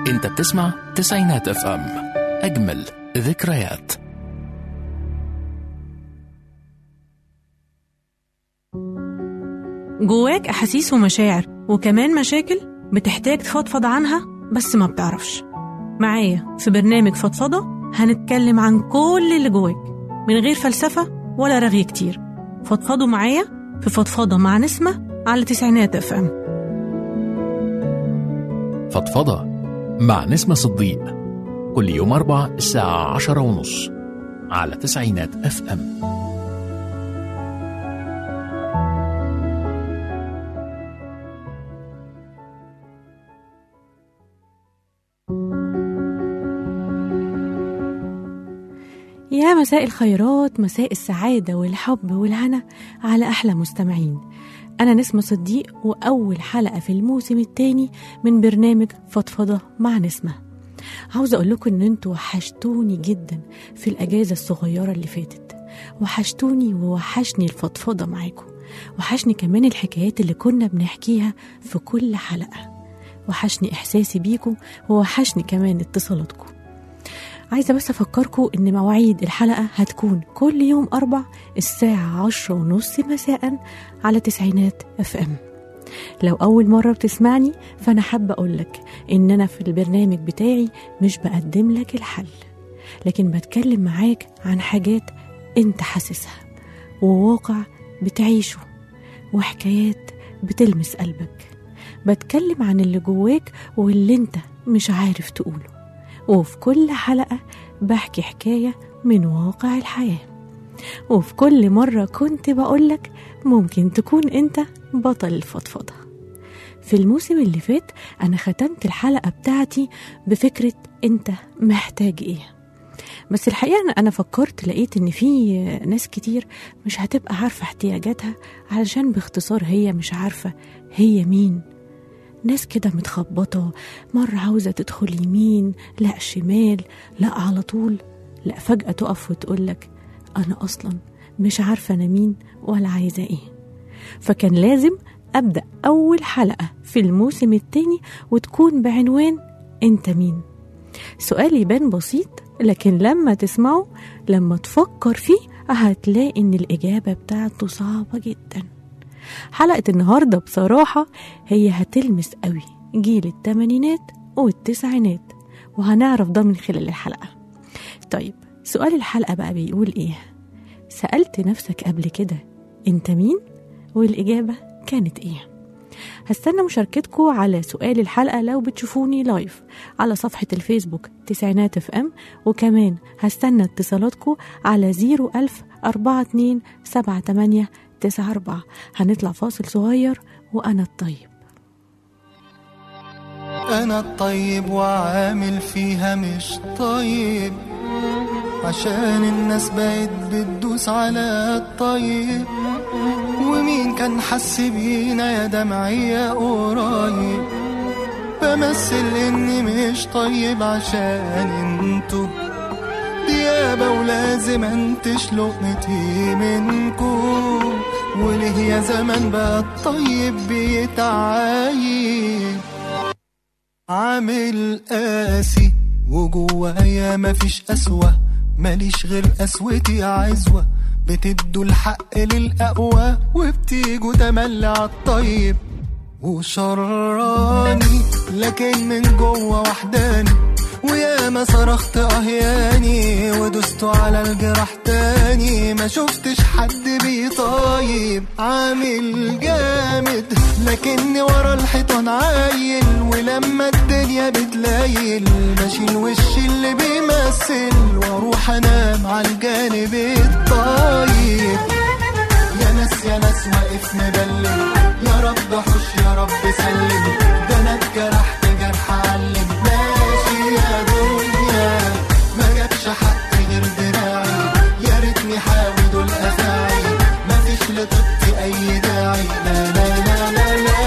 انت بتسمع تسعينات اف ام اجمل ذكريات جواك أحاسيس ومشاعر وكمان مشاكل بتحتاج تفضفض عنها بس ما بتعرفش معايا في برنامج فضفضة هنتكلم عن كل اللي جواك من غير فلسفة ولا رغي كتير فضفضوا معايا في فضفضة مع نسمة على تسعينات اف ام فضفضة مع نسمة صديق كل يوم أربع الساعة عشرة ونص على تسعينات اف ام يا مساء الخيرات مساء السعادة والحب والهنا على أحلى مستمعين أنا نسمة صديق وأول حلقة في الموسم الثاني من برنامج فضفضة مع نسمة عاوزة أقول لكم إن انتوا وحشتوني جدا في الأجازة الصغيرة اللي فاتت وحشتوني ووحشني الفضفضة معاكم وحشني كمان الحكايات اللي كنا بنحكيها في كل حلقة وحشني إحساسي بيكم ووحشني كمان اتصالاتكم عايزة بس أفكركم إن مواعيد الحلقة هتكون كل يوم أربع الساعة عشرة ونص مساء على تسعينات اف ام لو أول مرة بتسمعني فأنا حابة أقولك إن أنا في البرنامج بتاعي مش بقدم لك الحل لكن بتكلم معاك عن حاجات أنت حاسسها وواقع بتعيشه وحكايات بتلمس قلبك بتكلم عن اللي جواك واللي أنت مش عارف تقوله وفي كل حلقة بحكي حكاية من واقع الحياة وفي كل مرة كنت بقولك ممكن تكون انت بطل الفضفضة في الموسم اللي فات أنا ختمت الحلقة بتاعتي بفكرة انت محتاج ايه بس الحقيقة أنا- أنا فكرت لقيت إن في ناس كتير مش هتبقى عارفة احتياجاتها علشان باختصار هي مش عارفة هي مين ناس كده متخبطة مرة عاوزة تدخل يمين لا شمال لا على طول لا فجأة تقف وتقولك أنا أصلا مش عارفة أنا مين ولا عايزة إيه فكان لازم أبدأ أول حلقة في الموسم التاني وتكون بعنوان أنت مين سؤال يبان بسيط لكن لما تسمعه لما تفكر فيه هتلاقي إن الإجابة بتاعته صعبة جداً حلقة النهاردة بصراحة هي هتلمس قوي جيل التمانينات والتسعينات وهنعرف ده من خلال الحلقة طيب سؤال الحلقة بقى بيقول ايه سألت نفسك قبل كده انت مين والإجابة كانت ايه هستنى مشاركتكم على سؤال الحلقة لو بتشوفوني لايف على صفحة الفيسبوك تسعينات اف ام وكمان هستنى اتصالاتكم على 01000 42 78 94 هنطلع فاصل صغير وأنا الطيب انا الطيب وعامل فيها مش طيب عشان الناس بقت بتدوس على الطيب ومين كان حس بينا يا دمعية قريب بمثل اني مش طيب عشان انتوا ديابة ولازم انتش لقمتي منكو وليه يا زمان بقى الطيب بيتعايب عامل قاسي وجوايا مفيش قسوة ماليش غير قسوتي عزوة بتدوا الحق للأقوى وبتيجوا تملي عالطيب وشراني لكن من جوه وحداني ويا ما صرخت اهياني ودست على الجراح تاني ما شفتش حد بيطايب عامل جامد لكني ورا الحيطان عايل ولما الدنيا بتلايل بشيل وش اللي بيمثل واروح انام على الجانب الطيب يا ناس يا ناس واقف مبلم يا رب حش يا رب سلم ده انا اتجرحت جرح علم ماشي يا دنيا ما جابش حق غير دراعي يا ريتني حاوي دول افاعي مفيش لطيبتي اي داعي لا لا لا لا لا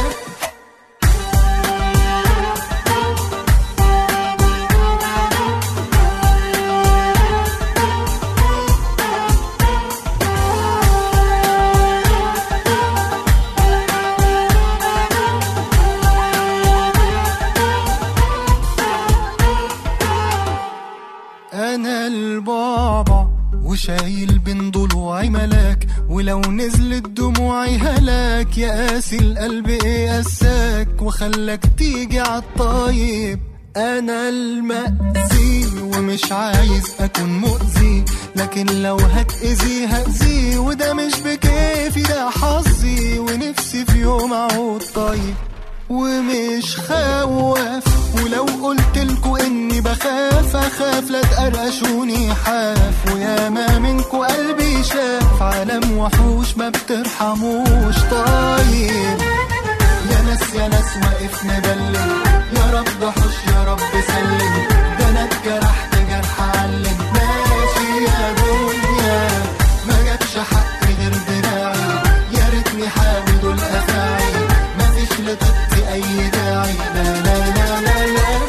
شايل بين ضلوعي ملاك ولو نزلت دموعي هلاك يا قاسي القلب ايه قساك وخلاك تيجي عالطيب انا المأذي ومش عايز اكون مؤذي لكن لو هتأذي هأذي وده مش بكيفي ده حظي ونفسي في يوم اعود طيب ومش خواف ولو قلت لكوا اني بخاف اخاف لا تقرقشوني حاف ويا ما منكوا قلبي شاف عالم وحوش ما بترحموش طيب يا ناس يا ناس واقف مبلم يا رب حش يا رب سلم ده انا اتجرحت جرح علم ماشي يا دنيا ما جابش حق غير دراعي يا ريتني حاول دول افاعي مفيش لطيبتي اي داعي لا لا لا لا, لا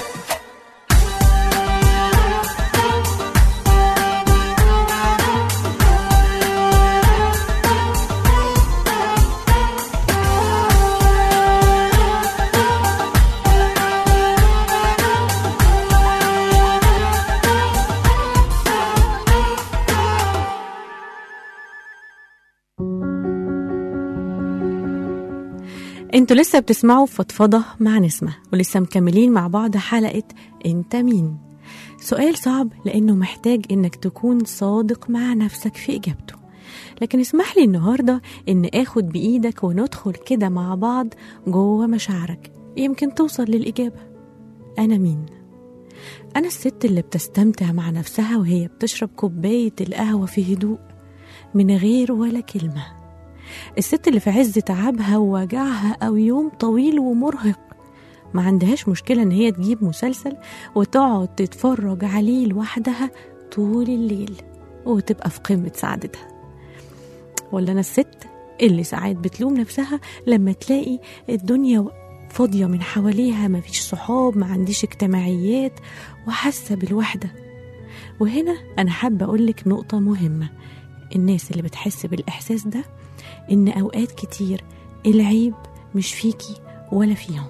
انتوا لسه بتسمعوا فضفضة مع نسمة ولسه مكملين مع بعض حلقة انت مين سؤال صعب لانه محتاج انك تكون صادق مع نفسك في اجابته لكن اسمح لي النهاردة ان اخد بايدك وندخل كده مع بعض جوه مشاعرك يمكن توصل للاجابة انا مين انا الست اللي بتستمتع مع نفسها وهي بتشرب كوباية القهوة في هدوء من غير ولا كلمه الست اللي في عز تعبها ووجعها أو يوم طويل ومرهق ما عندهاش مشكلة إن هي تجيب مسلسل وتقعد تتفرج عليه لوحدها طول الليل وتبقى في قمة سعادتها ولا أنا الست اللي ساعات بتلوم نفسها لما تلاقي الدنيا فاضية من حواليها مفيش صحاب ما عنديش اجتماعيات وحاسة بالوحدة وهنا أنا حابة أقولك نقطة مهمة الناس اللي بتحس بالإحساس ده إن أوقات كتير العيب مش فيكي ولا فيهم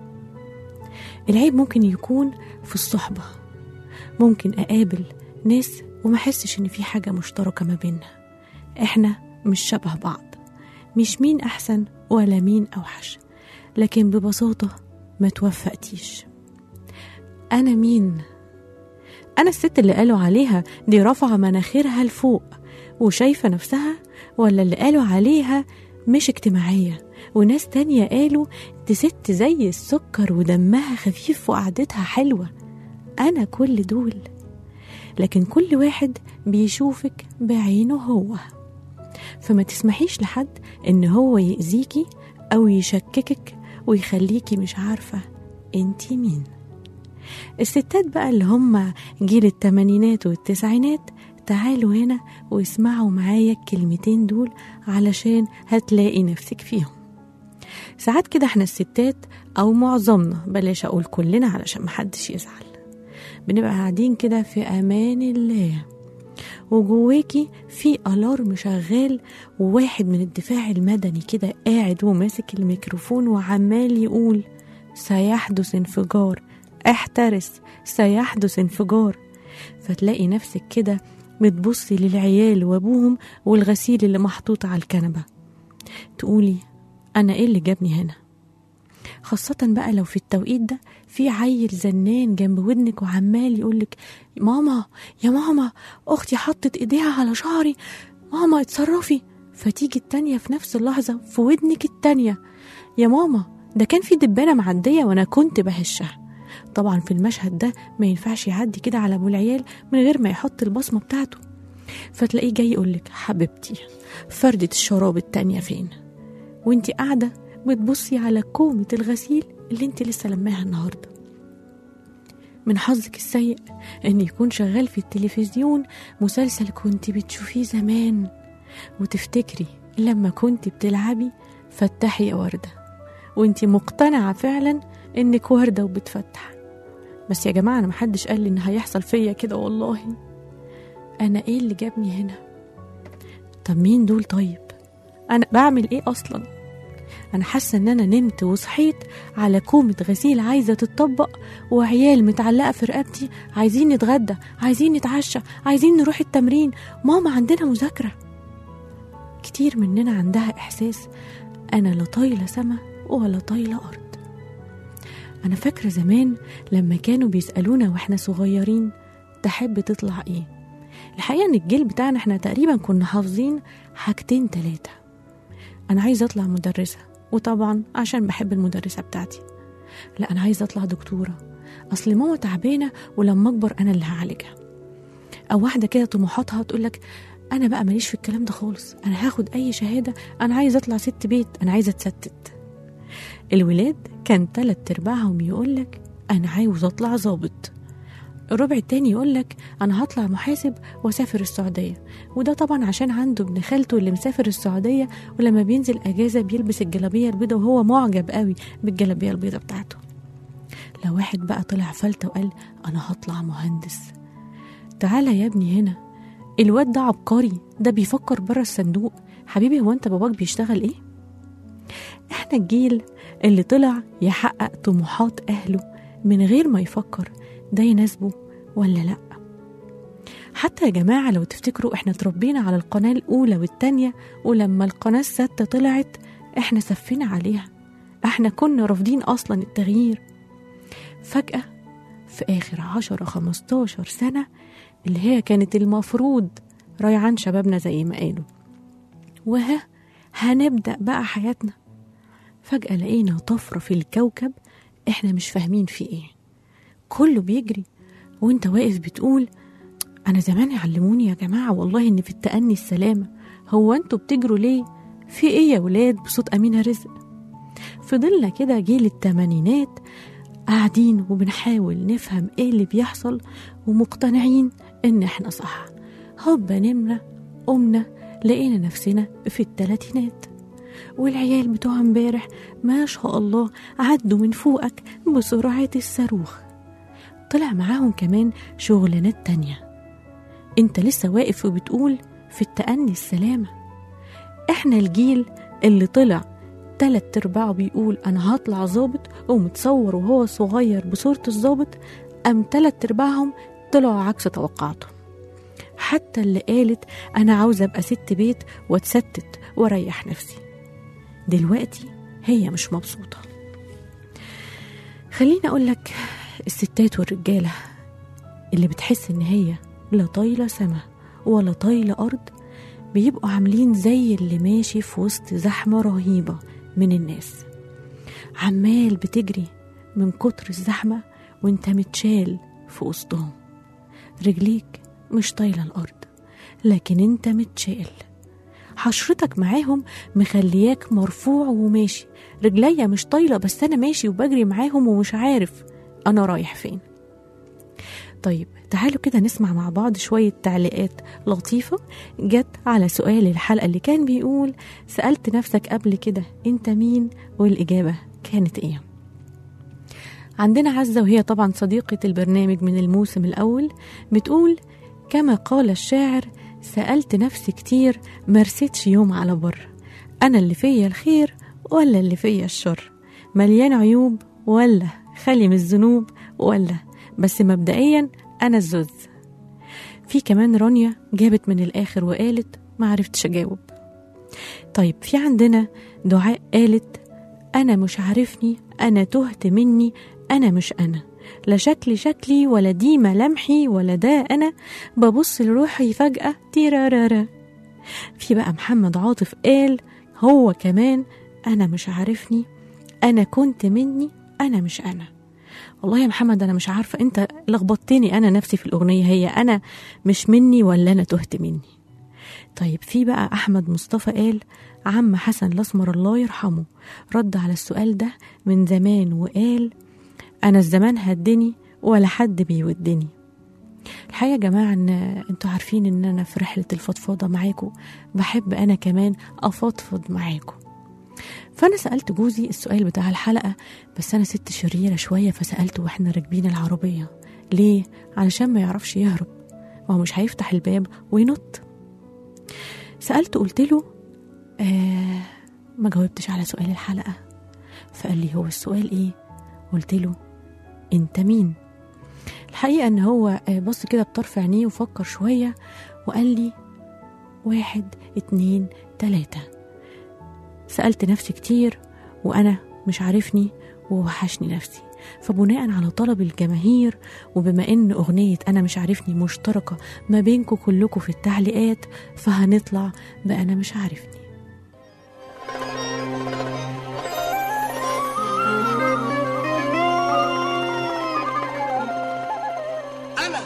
العيب ممكن يكون في الصحبة ممكن أقابل ناس وما أحسش إن في حاجة مشتركة ما بيننا إحنا مش شبه بعض مش مين أحسن ولا مين أوحش لكن ببساطة ما توفقتيش أنا مين؟ أنا الست اللي قالوا عليها دي رافعة مناخيرها لفوق وشايفة نفسها ولا اللي قالوا عليها مش اجتماعية وناس تانية قالوا دي ست زي السكر ودمها خفيف وقعدتها حلوة أنا كل دول لكن كل واحد بيشوفك بعينه هو فما تسمحيش لحد إن هو يأذيكي أو يشككك ويخليكي مش عارفة انتي مين الستات بقى اللي هم جيل التمانينات والتسعينات تعالوا هنا واسمعوا معايا الكلمتين دول علشان هتلاقي نفسك فيهم ساعات كده احنا الستات او معظمنا بلاش اقول كلنا علشان محدش يزعل بنبقى قاعدين كده في امان الله وجواكي في الارم شغال وواحد من الدفاع المدني كده قاعد وماسك الميكروفون وعمال يقول سيحدث انفجار احترس سيحدث انفجار فتلاقي نفسك كده بتبصي للعيال وابوهم والغسيل اللي محطوط على الكنبة تقولي أنا إيه اللي جابني هنا خاصة بقى لو في التوقيت ده في عيل زنان جنب ودنك وعمال يقولك ماما يا ماما أختي حطت إيديها على شعري ماما اتصرفي فتيجي التانية في نفس اللحظة في ودنك التانية يا ماما ده كان في دبانة معدية وأنا كنت بهشها طبعا في المشهد ده ما ينفعش يعدي كده على ابو العيال من غير ما يحط البصمه بتاعته فتلاقيه جاي يقولك حبيبتي فردة الشراب التانية فين وانتي قاعدة بتبصي على كومة الغسيل اللي انتي لسه لماها النهاردة من حظك السيء ان يكون شغال في التلفزيون مسلسل كنت بتشوفيه زمان وتفتكري لما كنت بتلعبي فتحي يا وردة وانتي مقتنعة فعلا انك وردة وبتفتح بس يا جماعة انا محدش قال لي ان هيحصل فيا كده والله انا ايه اللي جابني هنا طب مين دول طيب انا بعمل ايه اصلا انا حاسه ان انا نمت وصحيت على كومه غسيل عايزه تتطبق وعيال متعلقه في رقبتي عايزين نتغدى عايزين نتعشى عايزين نروح التمرين ماما عندنا مذاكره كتير مننا عندها احساس انا لا طايله سما ولا طايله ارض انا فاكره زمان لما كانوا بيسالونا واحنا صغيرين تحب تطلع ايه الحقيقه ان الجيل بتاعنا احنا تقريبا كنا حافظين حاجتين تلاتة انا عايزه اطلع مدرسه وطبعا عشان بحب المدرسه بتاعتي لا انا عايزه اطلع دكتوره اصل ماما تعبانه ولما اكبر انا اللي هعالجها او واحده كده طموحاتها تقول لك انا بقى ماليش في الكلام ده خالص انا هاخد اي شهاده انا عايزه اطلع ست بيت انا عايزه اتستت الولاد كان تلات ارباعهم يقولك انا عاوز اطلع ظابط الربع التاني يقولك انا هطلع محاسب واسافر السعوديه وده طبعا عشان عنده ابن خالته اللي مسافر السعوديه ولما بينزل اجازه بيلبس الجلابيه البيضه وهو معجب قوي بالجلابيه البيضه بتاعته لو واحد بقى طلع فلتة وقال انا هطلع مهندس تعالى يا ابني هنا الواد ده عبقري ده بيفكر بره الصندوق حبيبي هو انت باباك بيشتغل ايه احنا الجيل اللي طلع يحقق طموحات اهله من غير ما يفكر ده يناسبه ولا لا حتى يا جماعة لو تفتكروا احنا اتربينا على القناة الأولى والتانية ولما القناة الستة طلعت احنا سفينا عليها احنا كنا رافضين أصلا التغيير فجأة في آخر عشرة خمستاشر سنة اللي هي كانت المفروض ريعان شبابنا زي ما قالوا وها هنبدأ بقى حياتنا فجأة لقينا طفرة في الكوكب احنا مش فاهمين في ايه كله بيجري وانت واقف بتقول انا زمان علموني يا جماعة والله ان في التأني السلامة هو انتوا بتجروا ليه في ايه يا ولاد بصوت أمينة رزق فضلنا كده جيل التمانينات قاعدين وبنحاول نفهم ايه اللي بيحصل ومقتنعين ان احنا صح هوبا نمنا قمنا لقينا نفسنا في التلاتينات والعيال بتوع امبارح ما شاء الله عدوا من فوقك بسرعة الصاروخ طلع معاهم كمان شغلانات تانية انت لسه واقف وبتقول في التأني السلامة احنا الجيل اللي طلع تلات ارباعه بيقول انا هطلع ظابط ومتصور وهو صغير بصورة الظابط ام تلات ارباعهم طلعوا عكس توقعاتهم حتى اللي قالت انا عاوزة ابقى ست بيت واتستت واريح نفسي دلوقتي هي مش مبسوطة خليني أقولك الستات والرجالة اللي بتحس إن هي لا طايلة سما ولا طايلة أرض بيبقوا عاملين زي اللي ماشي في وسط زحمة رهيبة من الناس عمال بتجري من كتر الزحمة وانت متشال في وسطهم رجليك مش طايلة الأرض لكن انت متشال حشرتك معاهم مخلياك مرفوع وماشي رجليا مش طايلة بس أنا ماشي وبجري معاهم ومش عارف أنا رايح فين طيب تعالوا كده نسمع مع بعض شوية تعليقات لطيفة جت على سؤال الحلقة اللي كان بيقول سألت نفسك قبل كده أنت مين والإجابة كانت إيه عندنا عزة وهي طبعا صديقة البرنامج من الموسم الأول بتقول كما قال الشاعر سألت نفسي كتير مرستش يوم على بر أنا اللي فيا الخير ولا اللي فيا الشر مليان عيوب ولا خالي من الذنوب ولا بس مبدئيا أنا الزوز في كمان رانيا جابت من الآخر وقالت ما عرفتش أجاوب طيب في عندنا دعاء قالت أنا مش عارفني أنا تهت مني أنا مش أنا لا شكلي شكلي ولا دي ملامحي ولا ده أنا ببص لروحي فجأة تيرارارا في بقى محمد عاطف قال هو كمان أنا مش عارفني أنا كنت مني أنا مش أنا والله يا محمد أنا مش عارفة أنت لخبطتني أنا نفسي في الأغنية هي أنا مش مني ولا أنا تهت مني طيب في بقى أحمد مصطفى قال عم حسن الأسمر الله يرحمه رد على السؤال ده من زمان وقال أنا الزمان هدني ولا حد بيودني الحقيقة يا جماعة إن أنتوا عارفين إن أنا في رحلة الفضفاضة معاكم بحب أنا كمان أفضفض معاكم فأنا سألت جوزي السؤال بتاع الحلقة بس أنا ست شريرة شوية فسألته وإحنا راكبين العربية ليه؟ علشان ما يعرفش يهرب ما هو مش هيفتح الباب وينط سألته قلت له آه ما جاوبتش على سؤال الحلقة فقال لي هو السؤال ايه قلت له انت مين الحقيقة ان هو آه، بص كده بطرف عينيه وفكر شوية وقال لي واحد اتنين تلاتة سألت نفسي كتير وأنا مش عارفني ووحشني نفسي فبناء على طلب الجماهير وبما ان اغنية انا مش عارفني مشتركة ما بينكم كلكم في التعليقات فهنطلع بأنا مش عارفني أنا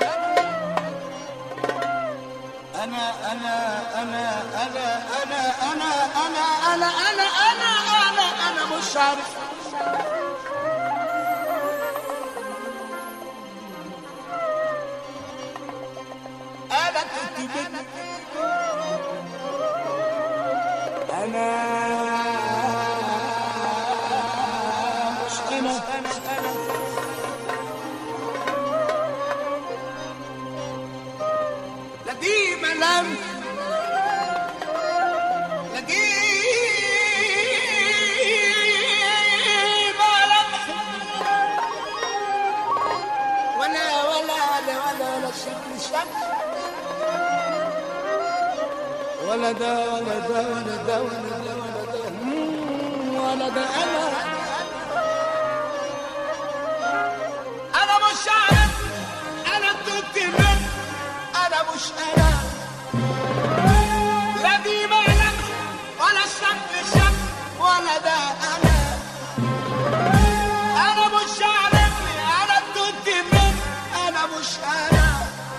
أنا أنا أنا أنا أنا أنا أنا أنا أنا أنا أنا أنا مش عارف أنا كنت بدي أنا مش أنا أنا أنا لا دي ملام لا دي ملامح ولا ولا ولا ولا ولا شكل شكل ولا ده ولا ده ولا ده ولا ده ولا ده مم، ولا ده انا انا مش عارف انا كنت من انا مش انا لا دي مالك ولا الشكل شكل ولا ده انا انا مش عارف انا كنت من انا مش انا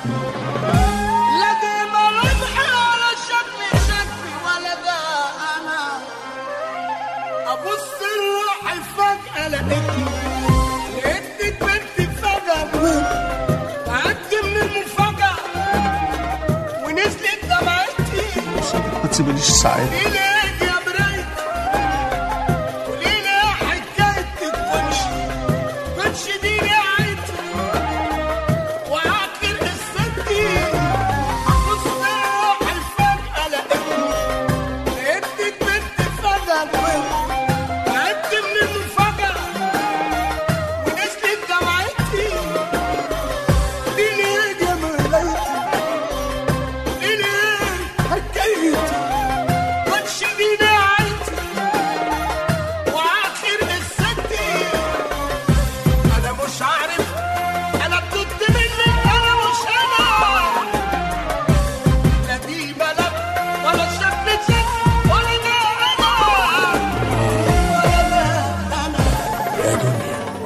لا دي ملامحي ولا الشكل شكل ولا ده انا ابص لروحي فجأة لقيتني لقيتني بنت فجأة تعبت من المفاجأة ونزلت دمعتي ما تسيبنيش ساعات قولي ليه يا بريت قولي لي يا حكايتك وامشي وامشي دي نهايتي واخر قصتي ابص لروحي فجأة لقيتني لقيتني بنت فجأة تعبت من المفاجأة ونزلت دمعتي قولي ليه يا ملايتي قولي ليه حكايتي وامشي دي نهايتي واخر قصتي انا مش عارف انا كنت منك انا مش انا لا دي بلد ولا شكل شكل ولا ده انا ولا ده انا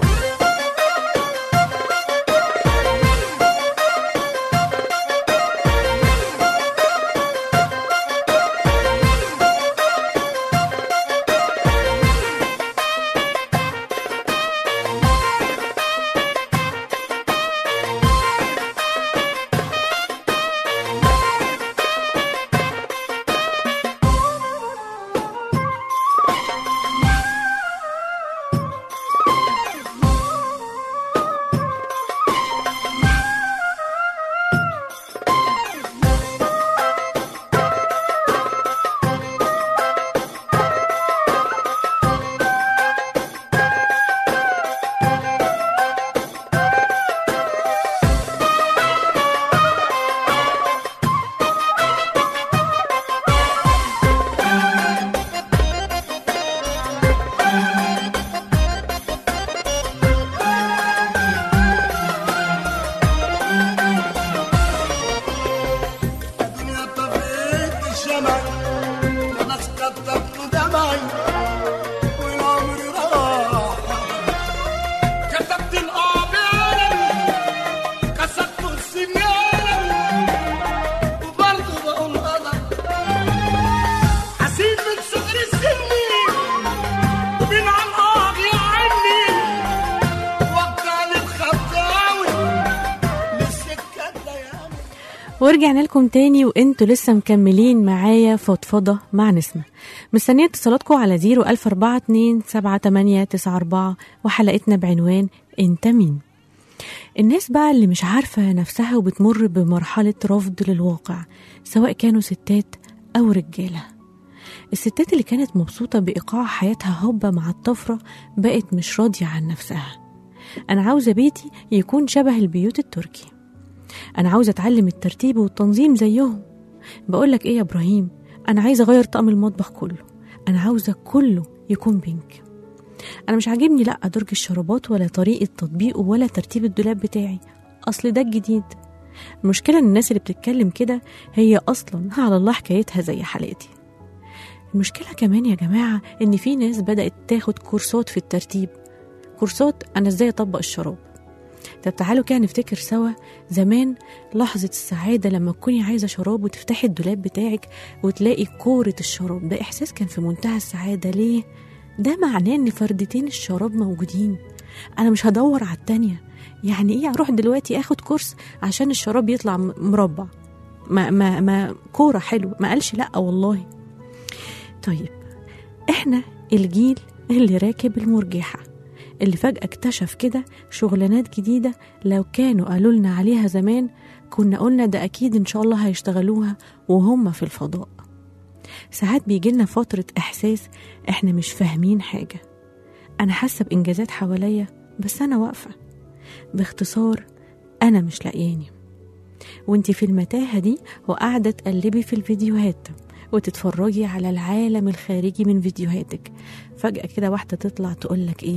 الدنيا طفيت الشمع وانا اسقطت دمعي والعمر راح كتبت الآب عالم كسبت السنين وبرضه بقول غلط حسيت من صغر سني ومن عن قاضي عني وقعني الخطاوي للسكة الليالي ورجعنا لكم تاني وانتوا لسه مكملين معايا فضفضة مع نسمة مستنية اتصالاتكم على زيرو ألف أربعة اتنين سبعة تمانية تسعة أربعة وحلقتنا بعنوان انت مين الناس بقى اللي مش عارفة نفسها وبتمر بمرحلة رفض للواقع سواء كانوا ستات أو رجالة الستات اللي كانت مبسوطة بإيقاع حياتها هوبة مع الطفرة بقت مش راضية عن نفسها أنا عاوزة بيتي يكون شبه البيوت التركي أنا عاوزة أتعلم الترتيب والتنظيم زيهم بقولك إيه يا إبراهيم أنا عايزة أغير طقم المطبخ كله أنا عاوزة كله يكون بينك أنا مش عاجبني لأ درج الشرابات ولا طريقة تطبيقه ولا ترتيب الدولاب بتاعي أصل ده الجديد المشكلة إن الناس اللي بتتكلم كده هي أصلا على الله حكايتها زي حالاتي المشكلة كمان يا جماعة إن في ناس بدأت تاخد كورسات في الترتيب كورسات أنا إزاي أطبق الشراب طب تعالوا كده نفتكر سوا زمان لحظة السعادة لما تكوني عايزة شراب وتفتحي الدولاب بتاعك وتلاقي كورة الشراب ده إحساس كان في منتهى السعادة ليه؟ ده معناه إن فردتين الشراب موجودين أنا مش هدور على التانية يعني إيه أروح دلوقتي آخد كورس عشان الشراب يطلع م- مربع ما ما ما كورة حلوة ما قالش لأ والله طيب إحنا الجيل اللي راكب المرجحة اللي فجأة اكتشف كده شغلانات جديدة لو كانوا قالوا لنا عليها زمان كنا قلنا ده أكيد إن شاء الله هيشتغلوها وهم في الفضاء ساعات بيجيلنا فترة إحساس إحنا مش فاهمين حاجة أنا حاسة بإنجازات حواليا بس أنا واقفة باختصار أنا مش لاقياني وانتي في المتاهة دي وقاعدة تقلبي في الفيديوهات وتتفرجي على العالم الخارجي من فيديوهاتك فجأة كده واحدة تطلع تقولك ايه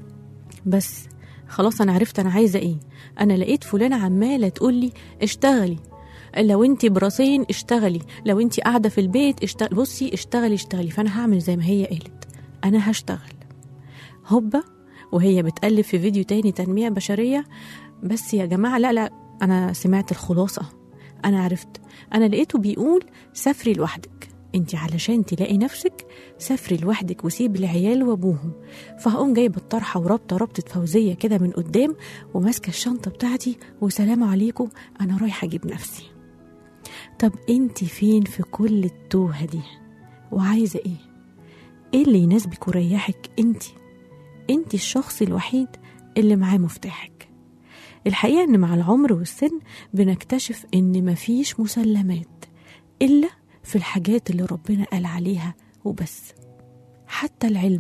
بس خلاص انا عرفت انا عايزة ايه انا لقيت فلانة عمالة تقولي اشتغلي لو انت براسين اشتغلي لو انت قاعدة في البيت اشتغلي بصي اشتغلي اشتغلي فانا هعمل زي ما هي قالت انا هشتغل هوبا وهي بتقلب في فيديو تاني تنمية بشرية بس يا جماعة لا لا أنا سمعت الخلاصة أنا عرفت أنا لقيته بيقول سافري لوحدك انت علشان تلاقي نفسك سافري لوحدك وسيب العيال وابوهم فهقوم جايبه الطرحه ورابطه رابطه فوزيه كده من قدام وماسكه الشنطه بتاعتي وسلام عليكم انا رايحه اجيب نفسي طب انت فين في كل التوهه دي وعايزه ايه ايه اللي يناسبك ويريحك انت انت الشخص الوحيد اللي معاه مفتاحك الحقيقه ان مع العمر والسن بنكتشف ان مفيش مسلمات الا في الحاجات اللي ربنا قال عليها وبس حتى العلم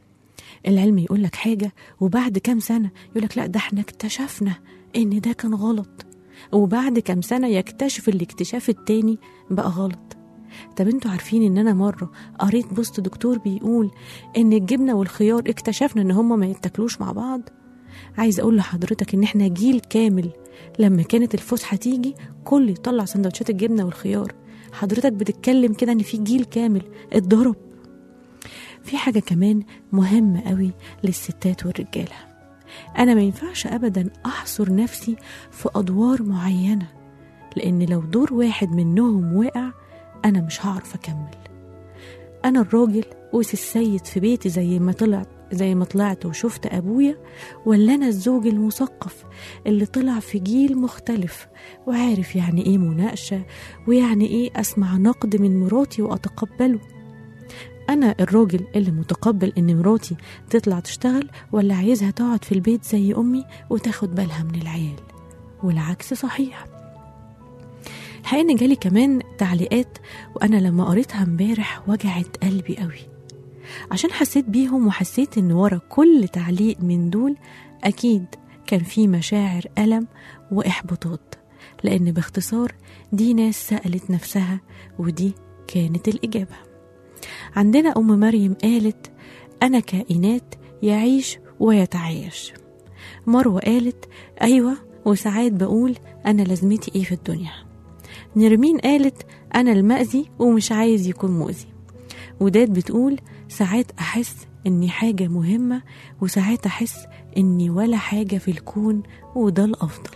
العلم يقول لك حاجة وبعد كام سنة يقول لك لا ده احنا اكتشفنا ان ده كان غلط وبعد كام سنة يكتشف الاكتشاف التاني بقى غلط طب انتوا عارفين ان انا مرة قريت بوست دكتور بيقول ان الجبنة والخيار اكتشفنا ان هما ما يتاكلوش مع بعض عايز اقول لحضرتك ان احنا جيل كامل لما كانت الفسحة تيجي كل يطلع سندوتشات الجبنة والخيار حضرتك بتتكلم كده ان في جيل كامل اتضرب في حاجة كمان مهمة قوي للستات والرجالة أنا ما ينفعش أبدا أحصر نفسي في أدوار معينة لأن لو دور واحد منهم وقع أنا مش هعرف أكمل أنا الراجل وس السيد في بيتي زي ما طلعت زي ما طلعت وشفت أبويا ولا أنا الزوج المثقف اللي طلع في جيل مختلف وعارف يعني إيه مناقشة ويعني إيه أسمع نقد من مراتي وأتقبله أنا الراجل اللي متقبل إن مراتي تطلع تشتغل ولا عايزها تقعد في البيت زي أمي وتاخد بالها من العيال والعكس صحيح الحقيقة إن جالي كمان تعليقات وأنا لما قريتها امبارح وجعت قلبي قوي عشان حسيت بيهم وحسيت إن ورا كل تعليق من دول أكيد كان في مشاعر ألم وإحباطات لأن باختصار دي ناس سألت نفسها ودي كانت الإجابة عندنا أم مريم قالت أنا كائنات يعيش ويتعايش مروة قالت أيوة وساعات بقول أنا لازمتي إيه في الدنيا نرمين قالت أنا المأذي ومش عايز يكون مؤذي وداد بتقول ساعات أحس إني حاجة مهمة وساعات أحس إني ولا حاجة في الكون وده الأفضل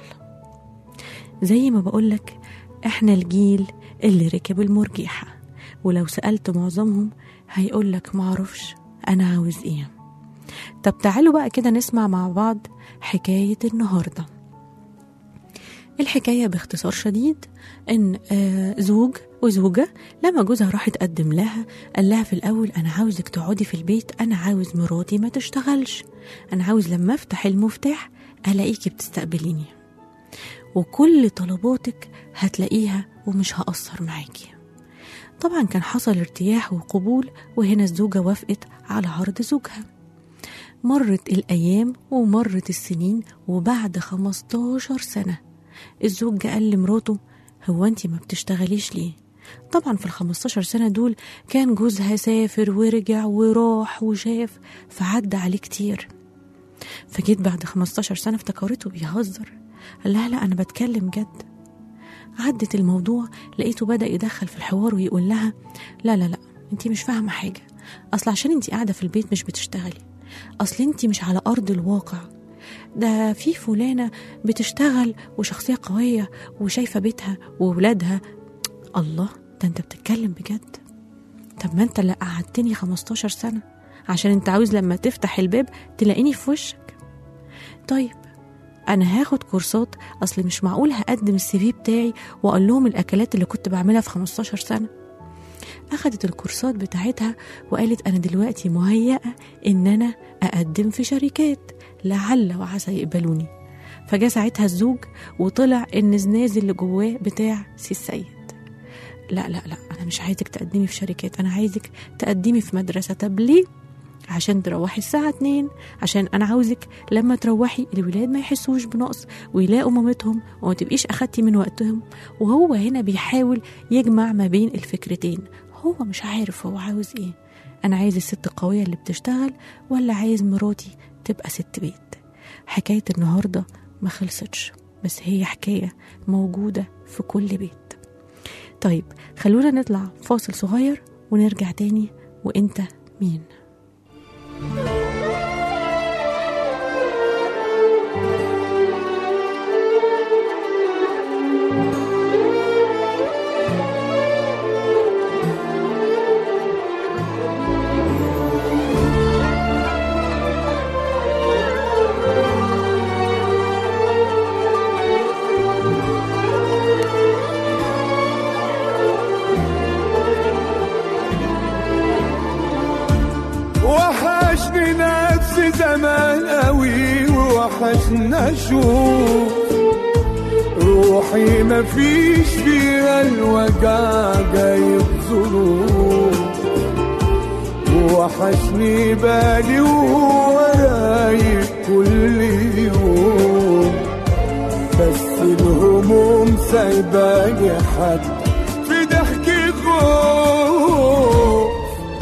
زي ما بقولك إحنا الجيل اللي ركب المرجحة ولو سألت معظمهم هيقولك معرفش أنا عاوز إيه طب تعالوا بقى كده نسمع مع بعض حكاية النهاردة الحكاية باختصار شديد إن آه زوج وزوجة لما جوزها راح تقدم لها قال لها في الأول أنا عاوزك تقعدي في البيت أنا عاوز مراتي ما تشتغلش أنا عاوز لما أفتح المفتاح ألاقيكي بتستقبليني وكل طلباتك هتلاقيها ومش هقصر معاكي طبعا كان حصل ارتياح وقبول وهنا الزوجة وافقت على عرض زوجها مرت الأيام ومرت السنين وبعد 15 سنة الزوج جه قال لمراته هو انت ما بتشتغليش ليه طبعا في ال 15 سنة دول كان جوزها سافر ورجع وراح وشاف فعدى عليه كتير فجيت بعد 15 سنة افتكرته بيهزر قال لها لا أنا بتكلم جد عدت الموضوع لقيته بدأ يدخل في الحوار ويقول لها لا لا لا انت مش فاهمة حاجة أصل عشان انت قاعدة في البيت مش بتشتغلي أصل انت مش على أرض الواقع ده في فلانة بتشتغل وشخصية قوية وشايفة بيتها وولادها الله ده انت بتتكلم بجد طب ما انت اللي قعدتني 15 سنة عشان انت عاوز لما تفتح الباب تلاقيني في وشك طيب انا هاخد كورسات اصل مش معقول هقدم السي في بتاعي واقول لهم الاكلات اللي كنت بعملها في 15 سنه اخدت الكورسات بتاعتها وقالت انا دلوقتي مهيئه ان انا اقدم في شركات لعل وعسى يقبلوني فجاء ساعتها الزوج وطلع النزناز اللي جواه بتاع سي السيد لا لا لا انا مش عايزك تقدمي في شركات انا عايزك تقدمي في مدرسه طب ليه عشان تروحي الساعة 2 عشان أنا عاوزك لما تروحي الولاد ما يحسوش بنقص ويلاقوا مامتهم وما تبقيش أخدتي من وقتهم وهو هنا بيحاول يجمع ما بين الفكرتين هو مش عارف هو عاوز إيه أنا عايز الست القوية اللي بتشتغل ولا عايز مراتي تبقى ست بيت حكاية النهاردة ما خلصتش بس هي حكاية موجودة في كل بيت طيب خلونا نطلع فاصل صغير ونرجع تاني وانت مين وحشني نفسي زمان قوي ووحشنا اشوف روحي مفيش فيها الوجع جايب ظروف وحشني بالي وهو رايق كل يوم بس الهموم سايباني حتى في ضحكي خوف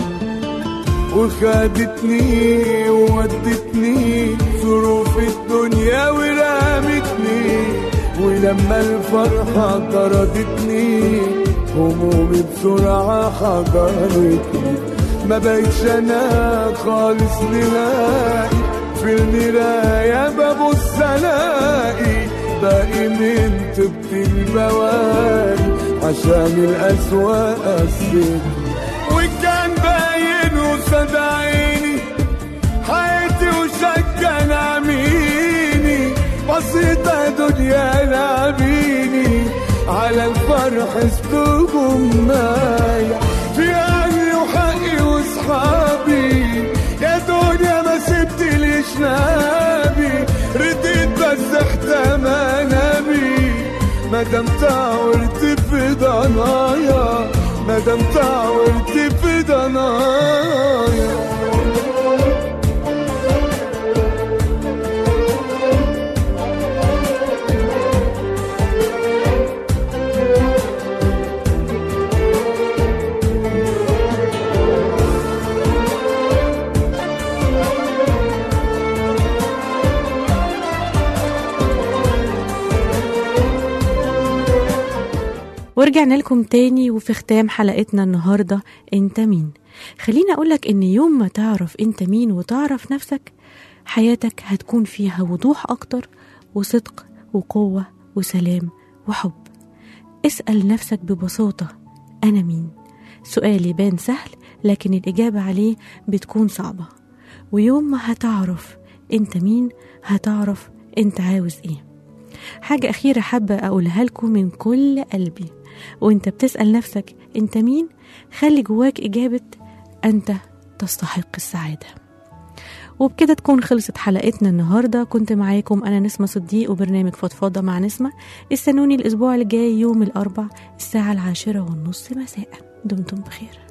وخدتني وودتني ظروف الدنيا ورمتني ولما الفرحة طردتني همومي بسرعة حضرتني ما بقتش انا خالص نهائي في المراية ببص الاقي باقي من طبط البواري عشان الأسوأ قسيت وكان باين قصاد عيني حياتي وشكا نعميني بسيطة دنيا لعبيني على الفرح استوهم معايا في أهلي وحقي وصحابي يا دنيا ما سبتليش نابي رديت بس احتمى نبي مادام تعورت في ضنايا مادام تعورت في ضنايا ورجعنا لكم تاني وفي ختام حلقتنا النهاردة انت مين خليني اقولك ان يوم ما تعرف انت مين وتعرف نفسك حياتك هتكون فيها وضوح اكتر وصدق وقوة وسلام وحب اسأل نفسك ببساطة انا مين سؤال يبان سهل لكن الإجابة عليه بتكون صعبة ويوم ما هتعرف انت مين هتعرف انت عاوز ايه حاجة أخيرة حابة أقولها لكم من كل قلبي وانت بتسأل نفسك انت مين خلي جواك إجابة أنت تستحق السعادة وبكده تكون خلصت حلقتنا النهاردة كنت معاكم أنا نسمة صديق وبرنامج فضفاضة مع نسمة استنوني الأسبوع الجاي يوم الأربع الساعة العاشرة والنص مساءً دمتم بخير